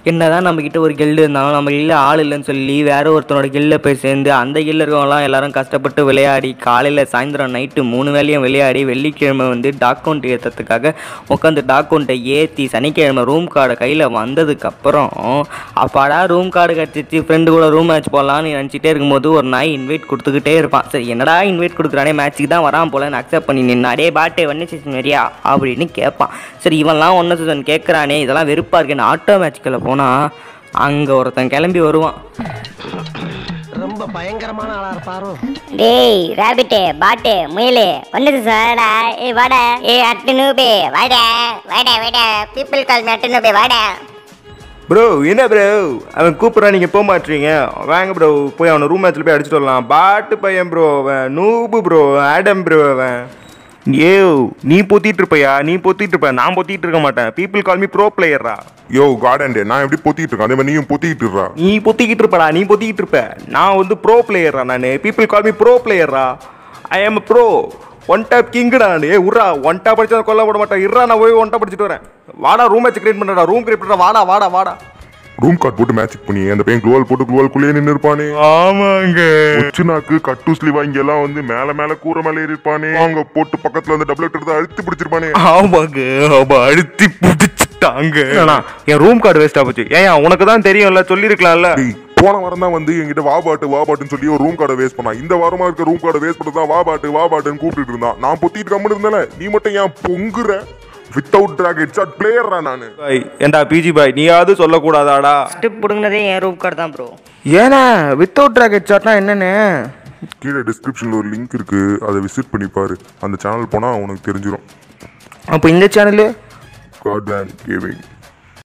என்னதான் நம்மக்கிட்ட ஒரு கில்டு இருந்தாலும் நம்ம கில்ல ஆள் இல்லைன்னு சொல்லி வேற ஒருத்தனோட கில்ல போய் சேர்ந்து அந்த கில்ல இருக்கவங்களாம் எல்லாரும் கஷ்டப்பட்டு விளையாடி காலையில் சாயந்தரம் நைட்டு மூணு வேலையும் விளையாடி வெள்ளிக்கிழமை வந்து டாக்கவுண்ட் ஏற்றுறதுக்காக உட்காந்து டாக்கவுண்ட்டை ஏற்றி சனிக்கிழமை ரூம் கார்டை கையில் வந்ததுக்கப்புறம் அப்பாடா ரூம் கார்டு கிடச்சிச்சு ஃப்ரெண்டு கூட ரூம் மேட்ச் போடலான்னு நினச்சிட்டே இருக்கும்போது ஒரு நாய் இன்வைட் கொடுத்துக்கிட்டே இருப்பான் சரி என்னடா இன்வைட் கொடுக்குறானே மேட்ச்சுக்கு தான் வரான் போலன்னு அக்செப்ட் பண்ணி நின்னா டே பாட்டே ஒன்று சீசன் வரியா அப்படின்னு கேட்பான் சரி இவன்லாம் ஒன்று சீசன் கேட்குறானே இதெல்லாம் வெறுப்பாக இருக்குன்னு ஆட்டோ மேட்ச்க்குள்ள போனால் அங்கே ஒருத்தன் கிளம்பி வருவான் ரொம்ப பயங்கரமான ஆளா இருப்பாரோ டேய் ராபிட்டு பாட்டு முயலு ஒன்றுது சார்டா ஏ வாடா ஏ அட்டு நூபே வாடா வாடா வாடா பீப்புள் கால் மீ அட்டு நூபே வாடா ப்ரோ என்ன ப்ரோ அவன் கூப்பிட்றான் நீங்கள் போக மாட்டீங்க வாங்க ப்ரோ போய் அவனை ரூம் மேட்ச்சில் போய் அடிச்சுட்டு வரலாம் பாட்டு பையன் ப்ரோ அவன் நூபு ப்ரோ ஆடம் ப்ரோ அவன் ஏ நீ பொத்திட்டு இருப்பையா நீ பொத்திட்டு இருப்ப நான் பொத்திட்டு இருக்க மாட்டேன் பீப்புள் கால் மீ ப்ரோ பிளேயரா யோ கார்டன் நான் எப்படி பொத்திட்டு இருக்கேன் அதே மாதிரி நீயும் பொத்திட்டு இருக்கா நீ பொத்திக்கிட்டு இருப்படா நீ பொத்திக்கிட்டு இருப்ப நான் வந்து ப்ரோ பிளேயரா நான் பீப்புள் கால் மீ ப்ரோ பிளேயரா I am bro one top கிங்குடா நான் ஏ உர்ரா ஒன் டாப் படிச்சா கொல்ல விட மாட்டேன் இருறா நான் போய் ஒன் டாப் படிச்சுட்டு வரேன் வாடா ரூம் மேட்ச் கிரியேட் பண்ணுறா ரூம் கிரியேட் பண்ணுறா வாடா வாடா வாடா ரூம் கார்டு போட்டு மேட்ச் பண்ணி அந்த பையன் குளோவல் போட்டு குளோவல்குள்ளேயே நின்று இருப்பானே ஆமாங்க உச்சுனாக்கு கட்டு ஸ்லீவ் இங்க எல்லாம் வந்து மேல மேல கூரை மேல ஏறி இருப்பானே அவங்க போட்டு பக்கத்துல வந்து டபுள் எடுத்து அழுத்தி பிடிச்சிருப்பானே ஆமாங்க அவ அழுத்தி பிடிச்சிட்டாங்க என் ரூம் கார்டு வேஸ்டா போச்சு ஏன் உனக்கு தான் தெரியும்ல சொல்லியிருக்கலாம்ல டேய், போன வாரம் தான் வந்து என்கிட்ட வா பாட்டு வா பாட்டுன்னு சொல்லி ஒரு ரூம் கார்டை வேஸ்ட் பண்ணான் இந்த வாரமா இருக்க ரூம் கார்டை வேஸ்ட் பண்ணி தான் வா பாட்டு வா பாட்டுன்னு கூப்பிட்டு இருந்தான் நான் பொத்திட்டு கம்முன்னு இருந்தேன் நீ மட்டும் ஏன் பொங்குற வித்தவுட் டிராக் ஹெட்ஷாட் பிளேயர்ரா நானு பாய் ஏண்டா பிஜி பாய் நீயாவது சொல்லக்கூடாதாடா ஸ்டெப் பிடுங்கினதே என் ரூம் கார்டு தான் ப்ரோ ஏன்னா வித்தவுட் ட்ராக் ஷாட்னா என்னன்னு கீழே டிஸ்கிரிப்ஷன்ல ஒரு லிங்க் இருக்கு அதை விசிட் பண்ணி பாரு அந்த சேனல் போனா உனக்கு தெரிஞ்சிடும் அப்போ இந்த சேனலு காட் கேமிங்